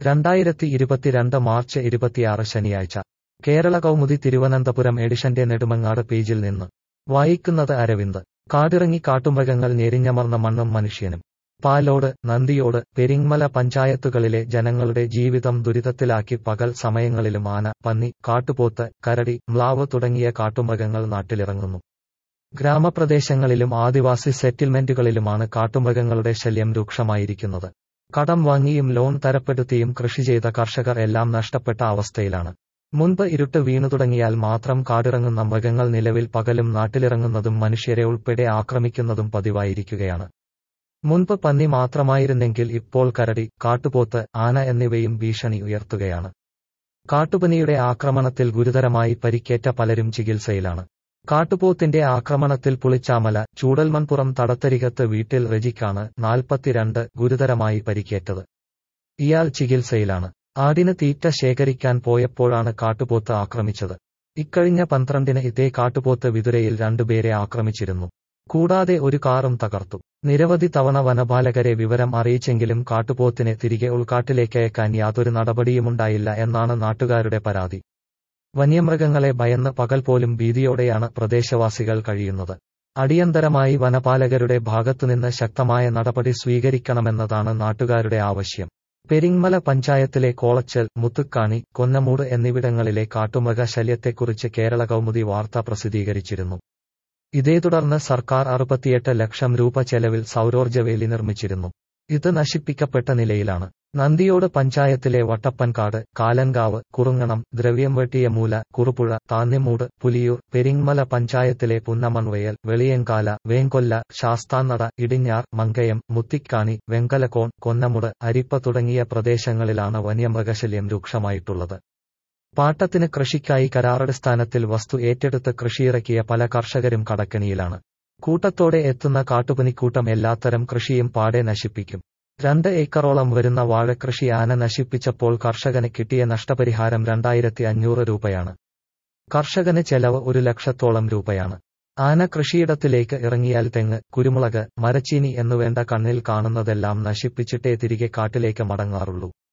രണ്ടായിരത്തി ഇരുപത്തിരണ്ട് മാർച്ച് ഇരുപത്തിയാറ് ശനിയാഴ്ച കേരള കൗമുദി തിരുവനന്തപുരം എഡിഷന്റെ നെടുമങ്ങാട് പേജിൽ നിന്ന് വായിക്കുന്നത് അരവിന്ദ് കാടിറങ്ങി കാട്ടുമൃഗങ്ങൾ ഞെരിഞ്ഞമർന്ന മണ്ണും മനുഷ്യനും പാലോട് നന്ദിയോട് പെരിങ്മല പഞ്ചായത്തുകളിലെ ജനങ്ങളുടെ ജീവിതം ദുരിതത്തിലാക്കി പകൽ സമയങ്ങളിലും ആന പന്നി കാട്ടുപോത്ത് കരടി മ്ലാവ് തുടങ്ങിയ കാട്ടുമൃഗങ്ങൾ നാട്ടിലിറങ്ങുന്നു ഗ്രാമപ്രദേശങ്ങളിലും ആദിവാസി സെറ്റിൽമെന്റുകളിലുമാണ് കാട്ടുമൃഗങ്ങളുടെ ശല്യം രൂക്ഷമായിരിക്കുന്നത് കടം വാങ്ങിയും ലോൺ തരപ്പെടുത്തിയും കൃഷി ചെയ്ത കർഷകർ എല്ലാം നഷ്ടപ്പെട്ട അവസ്ഥയിലാണ് മുൻപ് ഇരുട്ട് വീണു തുടങ്ങിയാൽ മാത്രം കാടിറങ്ങുന്ന മൃഗങ്ങൾ നിലവിൽ പകലും നാട്ടിലിറങ്ങുന്നതും മനുഷ്യരെ ഉൾപ്പെടെ ആക്രമിക്കുന്നതും പതിവായിരിക്കുകയാണ് മുൻപ് പന്നി മാത്രമായിരുന്നെങ്കിൽ ഇപ്പോൾ കരടി കാട്ടുപോത്ത് ആന എന്നിവയും ഭീഷണി ഉയർത്തുകയാണ് കാട്ടുപനിയുടെ ആക്രമണത്തിൽ ഗുരുതരമായി പരിക്കേറ്റ പലരും ചികിത്സയിലാണ് കാട്ടുപോത്തിന്റെ ആക്രമണത്തിൽ പുളിച്ചാമല ചൂടൽമൺപുറം തടത്തരികത്ത് വീട്ടിൽ റെജിക്കാണ് നാൽപ്പത്തിരണ്ട് ഗുരുതരമായി പരിക്കേറ്റത് ഇയാൾ ചികിത്സയിലാണ് ആടിന് തീറ്റ ശേഖരിക്കാൻ പോയപ്പോഴാണ് കാട്ടുപോത്ത് ആക്രമിച്ചത് ഇക്കഴിഞ്ഞ പന്ത്രണ്ടിന് ഇതേ കാട്ടുപോത്ത് വിതുരയിൽ രണ്ടുപേരെ ആക്രമിച്ചിരുന്നു കൂടാതെ ഒരു കാറും തകർത്തു നിരവധി തവണ വനപാലകരെ വിവരം അറിയിച്ചെങ്കിലും കാട്ടുപോത്തിനെ തിരികെ ഉൾക്കാട്ടിലേക്കയക്കാൻ യാതൊരു നടപടിയുമുണ്ടായില്ല എന്നാണ് നാട്ടുകാരുടെ പരാതി വന്യമൃഗങ്ങളെ ഭയന്ന് പകൽ പോലും ഭീതിയോടെയാണ് പ്രദേശവാസികൾ കഴിയുന്നത് അടിയന്തരമായി വനപാലകരുടെ ഭാഗത്തുനിന്ന് ശക്തമായ നടപടി സ്വീകരിക്കണമെന്നതാണ് നാട്ടുകാരുടെ ആവശ്യം പെരിങ്മല പഞ്ചായത്തിലെ കോളച്ചൽ മുത്തുക്കാണി കൊന്നമൂട് എന്നിവിടങ്ങളിലെ കാട്ടുമൃഗ ശല്യത്തെക്കുറിച്ച് കേരള കൗമുദി വാർത്ത പ്രസിദ്ധീകരിച്ചിരുന്നു ഇതേ തുടർന്ന് സർക്കാർ അറുപത്തിയെട്ട് ലക്ഷം രൂപ ചെലവിൽ സൗരോർജ്ജവേലി നിർമ്മിച്ചിരുന്നു ഇത് നശിപ്പിക്കപ്പെട്ട നിലയിലാണ് നന്ദിയോട് പഞ്ചായത്തിലെ വട്ടപ്പൻകാട് കാലൻകാവ് കുറുങ്ങണം ദ്രവ്യം വെട്ടിയ മൂല കുറുപുഴ താന്നിമൂട് പുലിയൂർ പെരിങ്മല പഞ്ചായത്തിലെ പുന്നമൺവയൽ വെളിയങ്കാല വേങ്കൊല്ല ശാസ്താന്നട ഇടിഞ്ഞാർ മങ്കയം മുത്തിക്കാണി വെങ്കലക്കോൺ കൊന്നമുട് അരിപ്പ തുടങ്ങിയ പ്രദേശങ്ങളിലാണ് വന്യമൃഗശല്യം രൂക്ഷമായിട്ടുള്ളത് പാട്ടത്തിന് കൃഷിക്കായി കരാറടിസ്ഥാനത്തിൽ വസ്തു ഏറ്റെടുത്ത് കൃഷിയിറക്കിയ പല കർഷകരും കടക്കണിയിലാണ് കൂട്ടത്തോടെ എത്തുന്ന കാട്ടുപനിക്കൂട്ടം എല്ലാത്തരം കൃഷിയും പാടെ നശിപ്പിക്കും രണ്ട് ഏക്കറോളം വരുന്ന വാഴക്കൃഷി ആന നശിപ്പിച്ചപ്പോൾ കർഷകന് കിട്ടിയ നഷ്ടപരിഹാരം രണ്ടായിരത്തി അഞ്ഞൂറ് രൂപയാണ് കർഷകന് ചെലവ് ഒരു ലക്ഷത്തോളം രൂപയാണ് ആന കൃഷിയിടത്തിലേക്ക് ഇറങ്ങിയാൽ തെങ്ങ് കുരുമുളക് മരച്ചീനി എന്നുവേണ്ട കണ്ണിൽ കാണുന്നതെല്ലാം നശിപ്പിച്ചിട്ടേ തിരികെ കാട്ടിലേക്ക് മടങ്ങാറുള്ളൂ